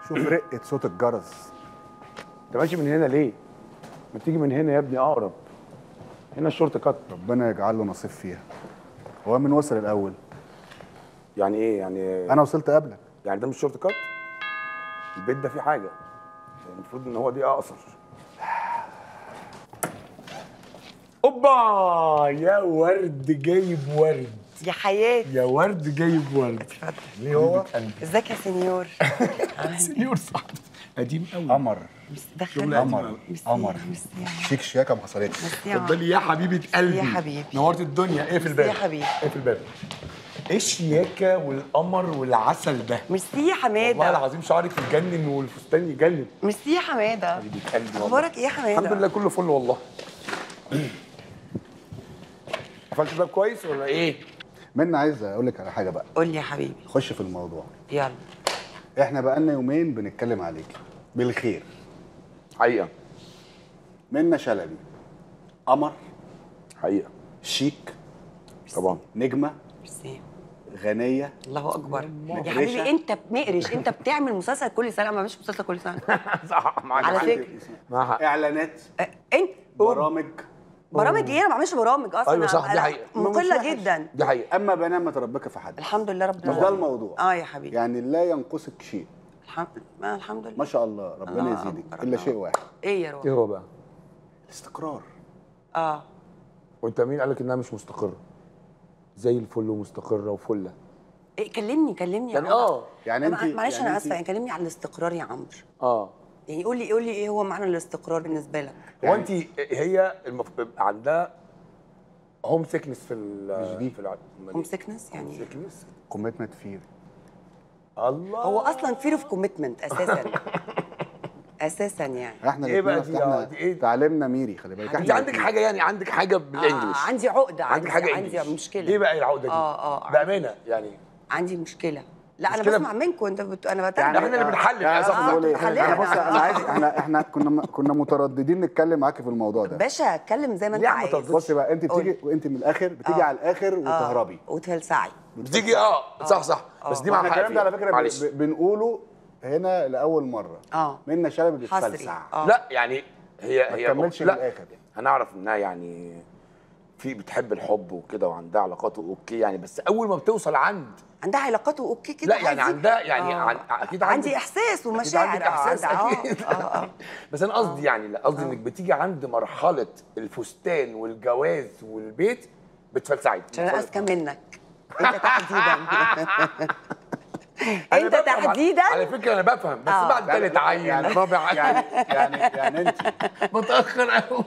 شوف رقه صوت الجرس انت ماشي من هنا ليه؟ ما تيجي من هنا يا ابني اقرب هنا الشورت كات ربنا يجعل له نصيب فيها هو من وصل الاول يعني ايه يعني انا وصلت قبلك يعني ده مش شورت كات البيت ده فيه حاجه المفروض ان هو دي اقصر اوبا يا ورد جايب ورد يا حياتي يا ورد جايب ورد ليه هو ازيك يا سنيور سنيور صح قديم قوي قمر دخل قمر قمر ميرسي يا عمر. شيك شياكه ما حصلتش ميرسي يا عمر. اتفضلي يا حبيبه قلبي يا حبيبي. نورت الدنيا ايه في ميرسي الباب يا حبيبي. ايه في الباب ايه الشياكه والقمر والعسل ده ميرسي يا والله حماده العظيم شعرك يجنن والفستان يجنن ميرسي يا حماده حبيبه قلبي والله. اخبارك ايه يا حماده الحمد لله كله فل والله قفلت الباب كويس ولا ايه؟ منى عايز اقول لك على حاجه بقى قول لي يا حبيبي خش في الموضوع يلا احنا بقالنا يومين بنتكلم عليك بالخير حقيقه منى شلبي قمر حقيقه شيك طبعا نجمه ميرسي غنيه الله اكبر يا مقرشة. حبيبي انت مقرش انت بتعمل مسلسل كل سنه ما فيش مسلسل كل سنه صح معاك على حق. فكرة. معاك حق. اعلانات أه، انت برامج برامج ايه انا ما بعملش برامج اصلا أيوة صح، دي أنا حقيقة. مقله جدا دي حقيقه اما بنام متربكه في حد الحمد لله رب مش ده العالمين الموضوع اه يا حبيبي يعني لا ينقصك شيء الحمد ما الحمد لله ما شاء الله ربنا الله يزيدك أكبر، الا الله شيء واحد ايه يا روح ايه هو بقى؟ الاستقرار اه وانت مين قال لك انها مش مستقره؟ زي الفل ومستقره وفله إيه كلمني كلمني يا يعني عمر. اه يعني مع- انت معلش يعني انا انت- اسفه يعني كلمني على الاستقرار يا عمرو اه يعني قول لي قول لي ايه هو معنى الاستقرار بالنسبه لك هو انت هي المفروض عندها هوم سيكنس في ال مش دي. في الع... هوم سيكنس يعني إيه؟ سيكنس كوميتمنت فير الله هو اصلا فير اوف كوميتمنت اساسا اساسا يعني احنا إيه بقى الاتنين دي؟ أصل آه، احنا دي إيه؟ تعليمنا ميري خلي بالك انت احنا عندك حاجه يعني عندك حاجه بالانجلش آه عندي عقده عندك حاجه عندي انجلش مشكله ايه بقى العقده دي؟ آه، آه، بامانه يعني عندي مشكله لا انا مشكلة بسمع منكم انت بت... انا بتابع يعني احنا اللي بنحلل يا يعني صاحبي. أنا بقول إيه؟ خلينا انا بص بقى. انا عايز احنا احنا كنا كنا مترددين نتكلم معاكي في الموضوع ده باشا اتكلم زي ما انت ليه عم عايز تردد؟ بصي بقى انت قولي. بتيجي وانت من الاخر بتيجي آه. على الاخر وتهربي وتلسعي بتيجي اه صح صح بس دي مع احنا الكلام ده على فكره معلش ب- بنقوله هنا لاول مره اه منى شلبي حصري بتفلسع اه لا يعني هي ما هي تكملش لا للآخر. انا اعرف انها يعني في بتحب الحب وكده وعندها علاقات اوكي يعني بس اول ما بتوصل عند عندها علاقات اوكي كده لا يعني عادي. عندها يعني آه. عن- اكيد عندي عندك- احساس أكيد ومشاعر عندك آه، احساس عندها- اكيد اه اه اه بس انا قصدي يعني لا قصدي انك بتيجي عند مرحله الفستان والجواز والبيت بتفلسعي عشان انا اذكى منك انت تحديدا أنا انت بفهم على- تحديدا على فكره انا بفهم بس آه. بعد ثالث عين يعني رابع عين يعني يعني يعني انت متاخر قوي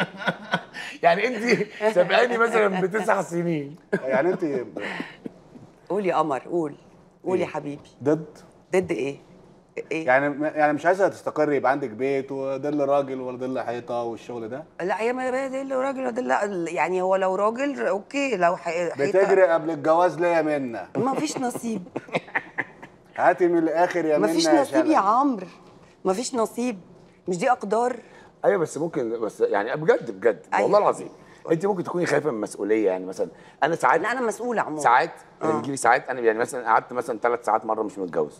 يعني انت سابقاني مثلا بتسع سنين يعني انت قول يا قمر قول قول يا حبيبي ضد ضد ايه؟ ايه؟ يعني يعني مش عايزه تستقري يبقى عندك بيت وظل راجل ولا ظل حيطه والشغل ده لا يا ما ده اللي راجل وده لا يعني هو لو راجل اوكي لو حي... حيطة- بتجري قبل الجواز ليه يا منى ما فيش نصيب هاتي من الاخر يا ما منى فيش يا نصيب شلبي. يا عمرو ما فيش نصيب مش دي اقدار ايوه بس ممكن بس يعني بجد بجد أيوة. والله العظيم انت ممكن تكوني خايفه من المسؤوليه يعني مثلا انا ساعات لا انا مسؤوله عموما ساعات انا بيجي لي ساعات انا يعني مثلا قعدت مثلا ثلاث ساعات مره مش متجوز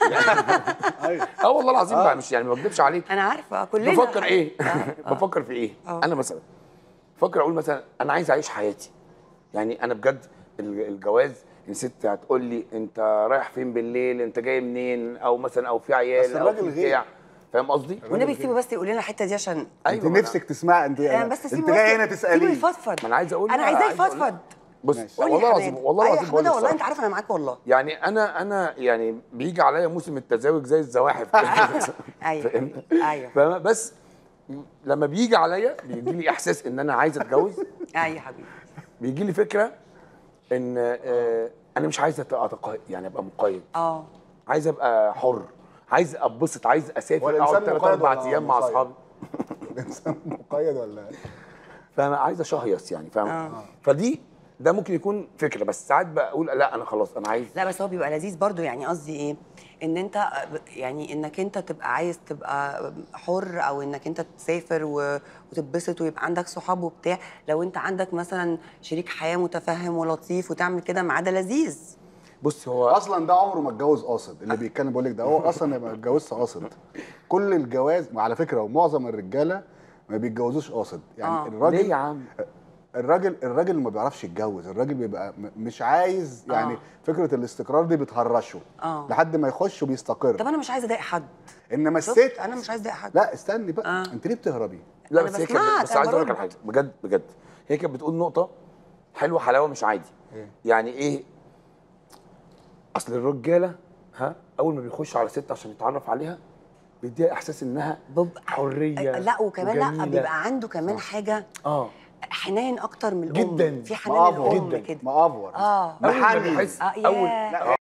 ايوه اه والله العظيم بقى مش يعني ما بكذبش عليك انا عارفه كلنا بفكر ايه آه. بفكر في ايه آه. انا مثلا بفكر اقول مثلا انا عايز اعيش حياتي يعني انا بجد ال- الجواز الست هتقول لي انت رايح فين بالليل انت جاي منين او مثلا او في بس عيال او الراجل في غير. بتاع فاهم قصدي والنبي سيبه بس يقول لنا الحته دي عشان انت أيوة، نفسك تسمع انت انا بس انت سيبه جاي بس- هنا سيبه تساليه يفضفض ما انا عايز اقول انا لها- عايزاه عايز أقول لها. يفضفض بص ماشي. قول يا والله العظيم حماد. والله أيوة يا العظيم بقول حماده لك والله صراحة. انت عارف انا معاك والله يعني انا انا يعني بيجي عليا موسم التزاوج زي الزواحف كده. ايوه فهمت؟ ايوه فاهمة؟ بس لما بيجي عليا بيجي لي احساس ان انا عايز اتجوز ايوه يا حبيبي بيجي لي فكره ان آه، انا مش عايز اتقيد يعني ابقى مقيد اه عايز ابقى حر عايز اتبسط عايز هو اسافر الإنسان اقعد ثلاث مقيد اربع ولا ايام مع مقيد؟ اصحابي الانسان مقيد ولا فاهم عايز اشهيص يعني فاهم آه. فدي ده ممكن يكون فكره بس ساعات بقول لا انا خلاص انا عايز لا بس هو بيبقى لذيذ برضو يعني قصدي ايه ان انت يعني انك انت تبقى عايز تبقى حر او انك انت تسافر و- وتتبسط ويبقى عندك صحاب وبتاع لو انت عندك مثلا شريك حياه متفهم ولطيف وتعمل كده معاه ده لذيذ بص هو اصلا ده عمره ما اتجوز قاصد اللي بيتكلم بيقول لك ده هو اصلا ما اتجوزش قاصد كل الجواز وعلى فكره ومعظم الرجاله ما بيتجوزوش قاصد يعني آه. الراجل ليه يا عم الراجل الراجل ما بيعرفش يتجوز الراجل بيبقى م- مش عايز يعني آه. فكره الاستقرار دي بتهرشه آه. لحد ما يخش وبيستقر طب انا مش عايزه اضايق حد انما شفت الست انا مش عايزه اضايق حد لا استني بقى آه. انت ليه بتهربي لا أنا بس هي بسمعك، كانت بس أنا عايز اقول لك برد. على حاجه بجد بجد هي كانت بتقول نقطه حلوه حلاوه مش عادي إيه؟ يعني ايه اصل الرجاله ها اول ما بيخش على ست عشان يتعرف عليها بيديها احساس انها ببقى حريه لا وكمان لا وجميلة. بيبقى عنده كمان حاجه اه حنان اكتر من الام جداً. في حنان مأفور الام جداً. كده مأفور اه اول ما محني بيحس آه، اول ياه. لا آه.